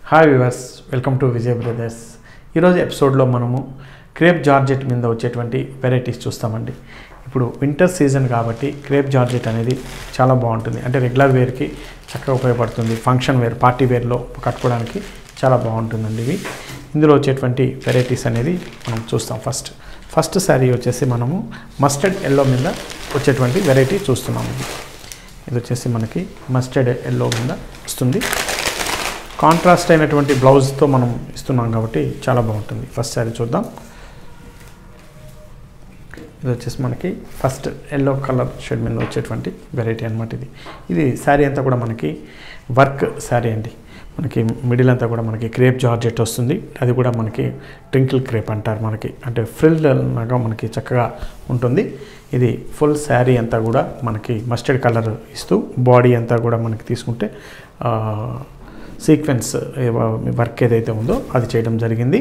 Hi viewers welcome to Vijay brothers ఈరోజు ఎపిసోడ్లో మనము క్రేప్ జార్జెట్ మీద వచ్చేటువంటి వెరైటీస్ చూస్తామండి ఇప్పుడు వింటర్ సీజన్ కాబట్టి క్రేప్ జార్జెట్ అనేది చాలా బాగుంటుంది అంటే రెగ్యులర్ వేర్కి చక్కగా ఉపయోగపడుతుంది ఫంక్షన్ వేర్ పార్టీ వేర్లో కట్టుకోవడానికి చాలా బాగుంటుందండి ఇవి ఇందులో వచ్చేటువంటి వెరైటీస్ అనేది మనం చూస్తాం ఫస్ట్ ఫస్ట్ శారీ వచ్చేసి మనము మస్టర్డ్ ఎల్లో మీద వచ్చేటువంటి వెరైటీ చూస్తున్నాము ఇది వచ్చేసి మనకి మస్టర్డ్ ఎల్లో మీద వస్తుంది కాంట్రాస్ట్ అయినటువంటి బ్లౌజ్తో మనం ఇస్తున్నాం కాబట్టి చాలా బాగుంటుంది ఫస్ట్ శారీ చూద్దాం ఇది వచ్చేసి మనకి ఫస్ట్ ఎల్లో కలర్ షేడ్ మీద వచ్చేటువంటి వెరైటీ అనమాట ఇది ఇది శారీ అంతా కూడా మనకి వర్క్ శారీ అండి మనకి మిడిల్ అంతా కూడా మనకి క్రేప్ జార్జెట్ వస్తుంది అది కూడా మనకి ట్రింకిల్ క్రేప్ అంటారు మనకి అంటే ఫ్రిల్ లాగా మనకి చక్కగా ఉంటుంది ఇది ఫుల్ శారీ అంతా కూడా మనకి మస్టర్డ్ కలర్ ఇస్తూ బాడీ అంతా కూడా మనకి తీసుకుంటే సీక్వెన్స్ వర్క్ ఏదైతే ఉందో అది చేయడం జరిగింది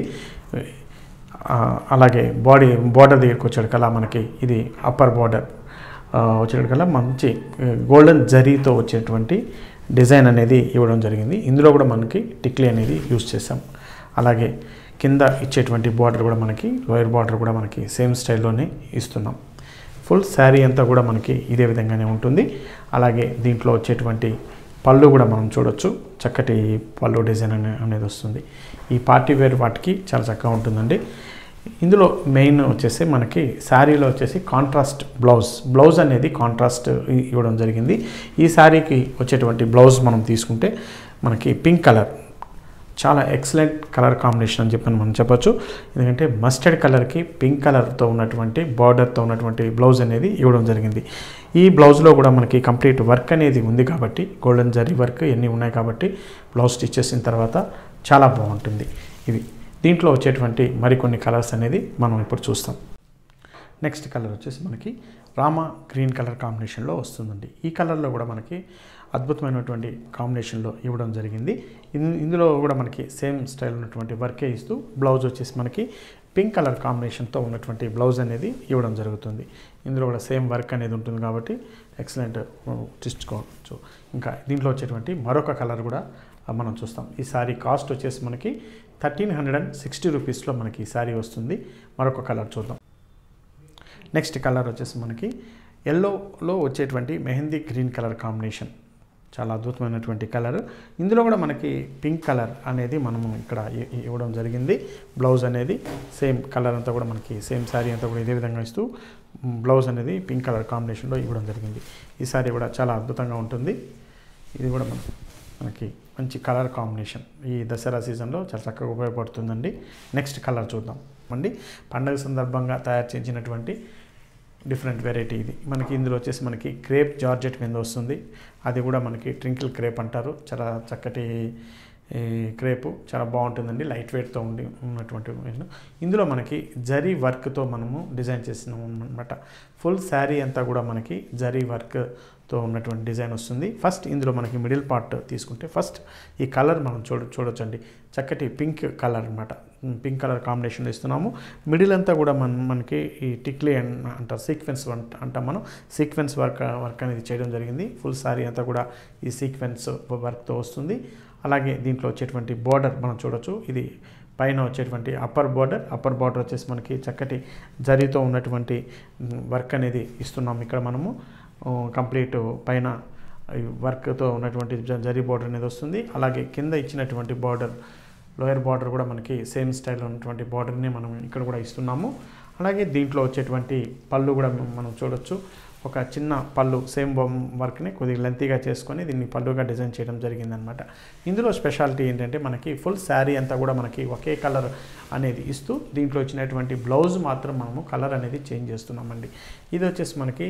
ఆ, అలాగే బాడీ బార్డర్ దగ్గరికి వచ్చేటికల్లా మనకి ఇది అప్పర్ బార్డర్ వచ్చేటికల్లా మంచి గోల్డెన్ జరీతో వచ్చేటువంటి డిజైన్ అనేది ఇవ్వడం జరిగింది ఇందులో కూడా మనకి టిక్లీ అనేది యూస్ చేసాం అలాగే కింద ఇచ్చేటువంటి బార్డర్ కూడా మనకి లోయర్ బార్డర్ కూడా మనకి సేమ్ స్టైల్లోనే ఇస్తున్నాం ఫుల్ శారీ అంతా కూడా మనకి ఇదే విధంగానే ఉంటుంది అలాగే దీంట్లో వచ్చేటువంటి పళ్ళు కూడా మనం చూడొచ్చు చక్కటి పళ్ళు డిజైన్ అనే అనేది వస్తుంది ఈ పార్టీ వేర్ వాటికి చాలా చక్కగా ఉంటుందండి ఇందులో మెయిన్ వచ్చేసి మనకి శారీలో వచ్చేసి కాంట్రాస్ట్ బ్లౌజ్ బ్లౌజ్ అనేది కాంట్రాస్ట్ ఇ- ఇవ్వడం జరిగింది ఈ శారీకి వచ్చేటువంటి బ్లౌజ్ మనం తీసుకుంటే మనకి పింక్ కలర్ చాలా ఎక్సలెంట్ కలర్ కాంబినేషన్ అని చెప్పి మనం చెప్పొచ్చు ఎందుకంటే మస్టర్డ్ కలర్కి పింక్ కలర్తో ఉన్నటువంటి బార్డర్తో ఉన్నటువంటి బ్లౌజ్ అనేది ఇవ్వడం జరిగింది ఈ బ్లౌజ్లో కూడా మనకి కంప్లీట్ వర్క్ అనేది ఉంది కాబట్టి గోల్డెన్ జరీ వర్క్ ఇవన్నీ ఉన్నాయి కాబట్టి బ్లౌజ్ స్టిచ్ చేసిన తర్వాత చాలా బాగుంటుంది ఇది దీంట్లో వచ్చేటువంటి మరికొన్ని కలర్స్ అనేది మనం ఇప్పుడు చూస్తాం నెక్స్ట్ కలర్ వచ్చేసి మనకి రామ గ్రీన్ కలర్ కాంబినేషన్లో వస్తుందండి ఈ కలర్లో కూడా మనకి అద్భుతమైనటువంటి కాంబినేషన్లో ఇవ్వడం జరిగింది ఇన్- ఇందులో కూడా మనకి సేమ్ స్టైల్ ఉన్నటువంటి వర్కే ఇస్తూ బ్లౌజ్ వచ్చేసి మనకి పింక్ కలర్ కాంబినేషన్తో ఉన్నటువంటి బ్లౌజ్ అనేది ఇవ్వడం జరుగుతుంది ఇందులో కూడా సేమ్ వర్క్ అనేది ఉంటుంది కాబట్టి ఎక్సలెంట్ తీసుకోవచ్చు ఇంకా దీంట్లో వచ్చేటువంటి మరొక కలర్ కూడా ఆ, మనం చూస్తాం ఈ సారీ కాస్ట్ వచ్చేసి మనకి థర్టీన్ హండ్రెడ్ అండ్ సిక్స్టీ రూపీస్లో మనకి ఈ సారీ వస్తుంది మరొక కలర్ చూద్దాం నెక్స్ట్ కలర్ వచ్చేసి మనకి ఎల్లోలో వచ్చేటువంటి మెహందీ గ్రీన్ కలర్ కాంబినేషన్ చాలా అద్భుతమైనటువంటి కలర్ ఇందులో కూడా మనకి పింక్ కలర్ అనేది మనము ఇక్కడ ఇ- ఇ- ఇవ్వడం జరిగింది బ్లౌజ్ అనేది సేమ్ కలర్ అంతా కూడా మనకి సేమ్ శారీ అంతా కూడా ఇదే విధంగా ఇస్తూ మ్, బ్లౌజ్ అనేది పింక్ కలర్ కాంబినేషన్లో ఇవ్వడం జరిగింది ఈ శారీ కూడా చాలా అద్భుతంగా ఉంటుంది ఇది కూడా మన మనకి మంచి కలర్ కాంబినేషన్ ఈ దసరా సీజన్లో చాలా చక్కగా ఉపయోగపడుతుందండి నెక్స్ట్ కలర్ చూద్దాం అండి పండగ సందర్భంగా తయారు చేసినటువంటి డిఫరెంట్ వెరైటీ ఇది మనకి ఇందులో వచ్చేసి మనకి క్రేప్ జార్జెట్ మీద వస్తుంది అది కూడా మనకి ట్రింకిల్ క్రేప్ అంటారు చాలా చక్కటి ఈ క్రేపు చాలా బాగుంటుందండి లైట్ వెయిట్తో ఉండి ఉన్నటువంటి one. ఇందులో మనకి జరీ వర్క్తో మనము డిజైన్ చేసినాం అనమాట ఫుల్ శారీ అంతా కూడా మనకి జరీ వర్క్తో ఉన్నటువంటి డిజైన్ వస్తుంది ఫస్ట్ ఇందులో మనకి మిడిల్ పార్ట్ తీసుకుంటే ఫస్ట్ ఈ కలర్ మనం చూడ చూడొచ్చండి చక్కటి పింక్ కలర్ అనమాట పింక్ కలర్ కాంబినేషన్లో ఇస్తున్నాము మిడిల్ అంతా కూడా మన మనకి ఈ టిక్లీ అన్ అంటారు సీక్వెన్స్ అంట- అంటాం మనం సీక్వెన్స్ వర్క్ వర్క్ అనేది చేయడం జరిగింది ఫుల్ శారీ అంతా కూడా ఈ సీక్వెన్స్ వర్క్తో వస్తుంది అలాగే దీంట్లో వచ్చేటువంటి బార్డర్ మనం చూడొచ్చు ఇది పైన వచ్చేటువంటి అప్పర్ బార్డర్ అప్పర్ బార్డర్ వచ్చేసి మనకి చక్కటి జరీతో ఉన్నటువంటి వర్క్ అనేది ఇస్తున్నాం ఇక్కడ మనము కంప్లీట్ పైన ఈ వర్క్తో ఉన్నటువంటి జ- జరీ బార్డర్ అనేది వస్తుంది అలాగే కింద ఇచ్చినటువంటి బార్డర్ లోయర్ బార్డర్ కూడా మనకి సేమ్ స్టైల్లో ఉన్నటువంటి బార్డర్ని మనం ఇక్కడ కూడా ఇస్తున్నాము అలాగే దీంట్లో వచ్చేటువంటి పళ్ళు కూడా మనం చూడొచ్చు ఒక చిన్న పళ్ళు సేమ్ వర్క్ని కొద్దిగా లెంతీగా చేసుకొని దీన్ని పళ్ళుగా డిజైన్ చేయడం జరిగిందనమాట ఇందులో స్పెషాలిటీ ఏంటంటే మనకి ఫుల్ శారీ అంతా కూడా మనకి ఒకే కలర్ అనేది ఇస్తూ దీంట్లో వచ్చినటువంటి బ్లౌజ్ మాత్రం మనము కలర్ అనేది చేంజ్ చేస్తున్నామండి ఇది వచ్చేసి మనకి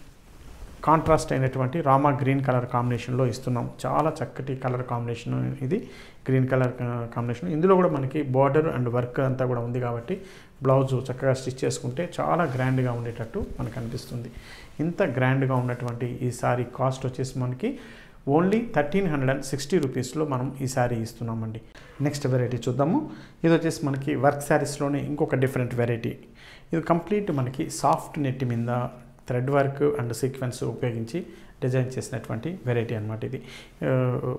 కాంట్రాస్ట్ అయినటువంటి రామా గ్రీన్ కలర్ కాంబినేషన్లో ఇస్తున్నాం చాలా చక్కటి కలర్ కాంబినేషన్ ఇది గ్రీన్ కలర్ కాంబినేషన్ ఇందులో కూడా మనకి బార్డర్ అండ్ వర్క్ అంతా కూడా ఉంది కాబట్టి బ్లౌజ్ చక్కగా స్టిచ్ చేసుకుంటే చాలా గ్రాండ్గా ఉండేటట్టు మనకు అనిపిస్తుంది ఇంత గ్రాండ్గా ఉన్నటువంటి ఈ సారీ కాస్ట్ వచ్చేసి మనకి only thirteen hundred and sixty రూపీస్లో మనం ఈ శారీ ఇస్తున్నామండి నెక్స్ట్ వెరైటీ చూద్దాము ఇది వచ్చేసి మనకి వర్క్ శారీస్లోనే ఇంకొక డిఫరెంట్ వెరైటీ ఇది కంప్లీట్ మనకి సాఫ్ట్ నెట్ మీద థ్రెడ్ వర్క్ అండ్ సీక్వెన్స్ ఉపయోగించి డిజైన్ చేసినటువంటి వెరైటీ అనమాట ఇది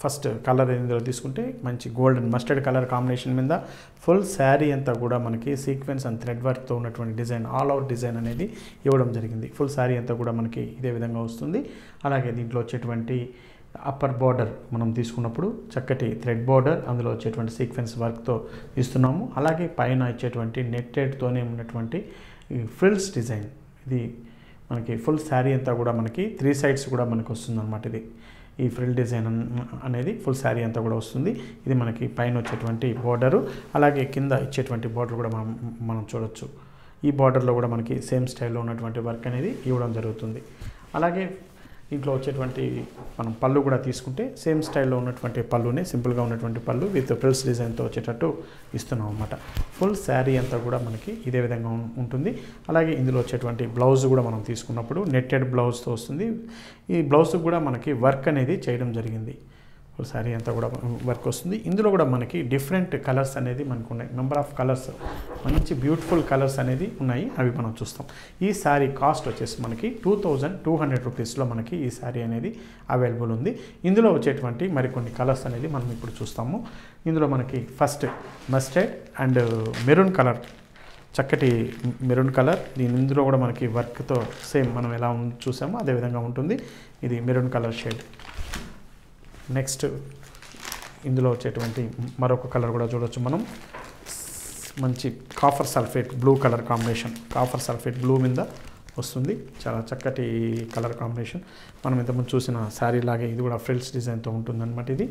ఫస్ట్ కలర్ ఇందులో తీసుకుంటే మంచి గోల్డెన్ మస్టర్డ్ కలర్ కాంబినేషన్ మీద ఫుల్ శారీ అంతా కూడా మనకి సీక్వెన్స్ అండ్ థ్రెడ్ వర్క్తో ఉన్నటువంటి డిజైన్ ఆల్ అవుట్ డిజైన్ అనేది ఇవ్వడం జరిగింది ఫుల్ శారీ అంతా కూడా మనకి ఇదే విధంగా వస్తుంది అలాగే దీంట్లో వచ్చేటువంటి అప్పర్ బార్డర్ మనం తీసుకున్నప్పుడు చక్కటి థ్రెడ్ బార్డర్ అందులో వచ్చేటువంటి సీక్వెన్స్ వర్క్తో ఇస్తున్నాము అలాగే పైన ఇచ్చేటువంటి నెట్టెడ్తోనే ఉన్నటువంటి ఫ్రిల్స్ డిజైన్ ఇది మనకి ఫుల్ శారీ అంతా కూడా మనకి త్రీ సైడ్స్ కూడా మనకి వస్తుంది అనమాట ఇది ఈ ఫ్రిల్ డిజైన్ అన్- అనేది ఫుల్ శారీ అంతా కూడా వస్తుంది ఇది మనకి పైన వచ్చేటువంటి బార్డరు అలాగే కింద ఇచ్చేటువంటి బార్డర్ కూడా మనం మనం చూడొచ్చు ఈ బార్డర్లో కూడా మనకి సేమ్ స్టైల్లో ఉన్నటువంటి వర్క్ అనేది ఇవ్వడం జరుగుతుంది అలాగే దీంట్లో వచ్చేటువంటి మనం పళ్ళు కూడా తీసుకుంటే సేమ్ స్టైల్లో ఉన్నటువంటి పళ్ళునే సింపుల్గా ఉన్నటువంటి పళ్ళు విత్ ఫ్రిల్స్ డిజైన్తో వచ్చేటట్టు ఇస్తున్నాం అనమాట ఫుల్ శారీ అంతా కూడా మనకి ఇదే విధంగా ఉం- ఉంటుంది అలాగే ఇందులో వచ్చేటువంటి బ్లౌజ్ కూడా మనం తీసుకున్నప్పుడు నెట్టెడ్ బ్లౌజ్తో వస్తుంది ఈ బ్లౌజ్ కూడా మనకి వర్క్ అనేది చేయడం జరిగింది ఫుల్ శారీ అంతా కూడా వర్క్ వస్తుంది ఇందులో కూడా మనకి డిఫరెంట్ కలర్స్ అనేది మనకు ఉన్నాయి నెంబర్ ఆఫ్ కలర్స్ మంచి బ్యూటిఫుల్ కలర్స్ అనేది ఉన్నాయి అవి మనం చూస్తాం ఈ శారీ కాస్ట్ వచ్చేసి మనకి టూ థౌజండ్ టూ హండ్రెడ్ రూపీస్లో మనకి ఈ శారీ అనేది అవైలబుల్ ఉంది ఇందులో వచ్చేటువంటి మరికొన్ని కలర్స్ అనేది మనం ఇప్పుడు చూస్తాము ఇందులో మనకి first mustard and maroon colour చక్కటి మెరూన్ కలర్ దీని ఇందులో కూడా మనకి వర్క్తో సేమ్ మనం ఎలా ఉం- చూసామో అదే విధంగా ఉంటుంది ఇది మెరూన్ కలర్ షేడ్ నెక్స్ట్ ఇందులో వచ్చేటువంటి మరొక కలర్ కూడా చూడొచ్చు మనం మంచి copper sulphate blue colour combination copper sulphate blue మీద వస్తుంది చాలా చక్కటి కలర్ కాంబినేషన్ మనం ఇంతకుముందు చూసిన శారీ లాగే ఇది కూడా ఫ్రిల్స్ డిజైన్తో ఉంటుందన్నమాట ఇది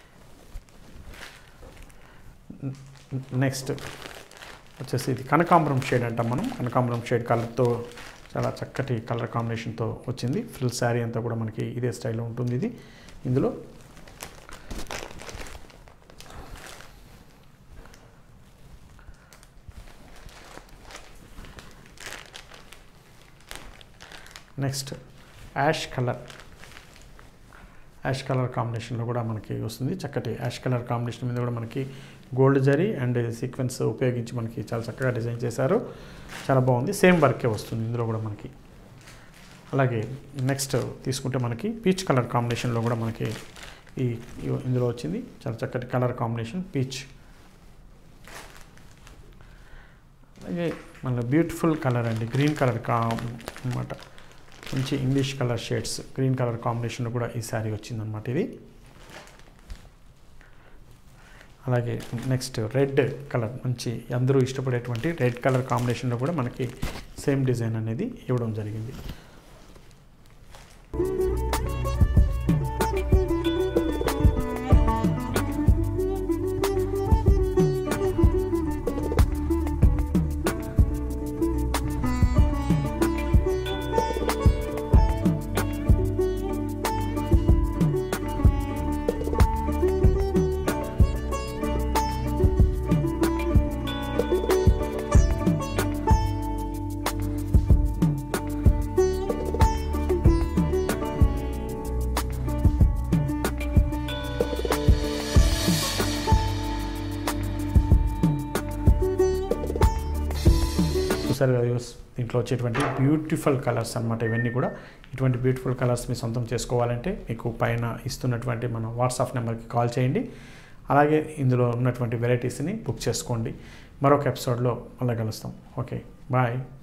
నెక్స్ట్ వచ్చేసి ఇది కనకాంబరం షేడ్ అంటాం మనం కనకాంబరం షేడ్ కలర్తో చాలా చక్కటి కలర్ కాంబినేషన్తో వచ్చింది ఫుల్ శారీ అంతా కూడా మనకి ఇదే స్టైల్లో ఉంటుంది ఇది ఇందులో next ash colour ash colour కాంబినేషన్లో కూడా మనకి వస్తుంది చక్కటి యాష్ కలర్ కాంబినేషన్ మీద కూడా మనకి గోల్డ్ జరీ అండ్ సీక్వెన్స్ ఉపయోగించి మనకి చాలా చక్కగా డిజైన్ చేశారు చాలా బాగుంది సేమ్ వర్కే వస్తుంది ఇందులో కూడా మనకి అలాగే నెక్స్ట్ తీసుకుంటే మనకి పీచ్ కలర్ కాంబినేషన్లో కూడా మనకి ఈ ఈ- ఇందులో వచ్చింది చాలా చక్కటి కలర్ కాంబినేషన్ పీచ్ అలాగే మన బ్యూటిఫుల్ కలర్ అండి గ్రీన్ కలర్ కా అనమాట మంచి English colour shades green colour కాంబినేషన్లో కూడా ఈ శారీ వచ్చిందనమాట ఇది అలాగే నెక్స్ట్ రెడ్ కలర్ మంచి అందరూ ఇష్టపడేటువంటి రెడ్ కలర్ కాంబినేషన్లో కూడా మనకి సేమ్ డిజైన్ అనేది ఇవ్వడం జరిగింది చూసారు కదా వ్యూస్ దీంట్లో వచ్చేటువంటి బ్యూటిఫుల్ కలర్స్ అన్నమాట ఇవన్నీ కూడా ఇటువంటి బ్యూటిఫుల్ కలర్స్ మీ సొంతం చేసుకోవాలంటే మీకు పైన ఇస్తున్నటువంటి మన వాట్సాప్ నెంబర్కి కాల్ చేయండి అలాగే ఇందులో ఉన్నటువంటి వెరైటీస్ని బుక్ చేసుకోండి మరొక ఎపిసోడ్లో మళ్ళీ కలుస్తాం ఓకే బాయ్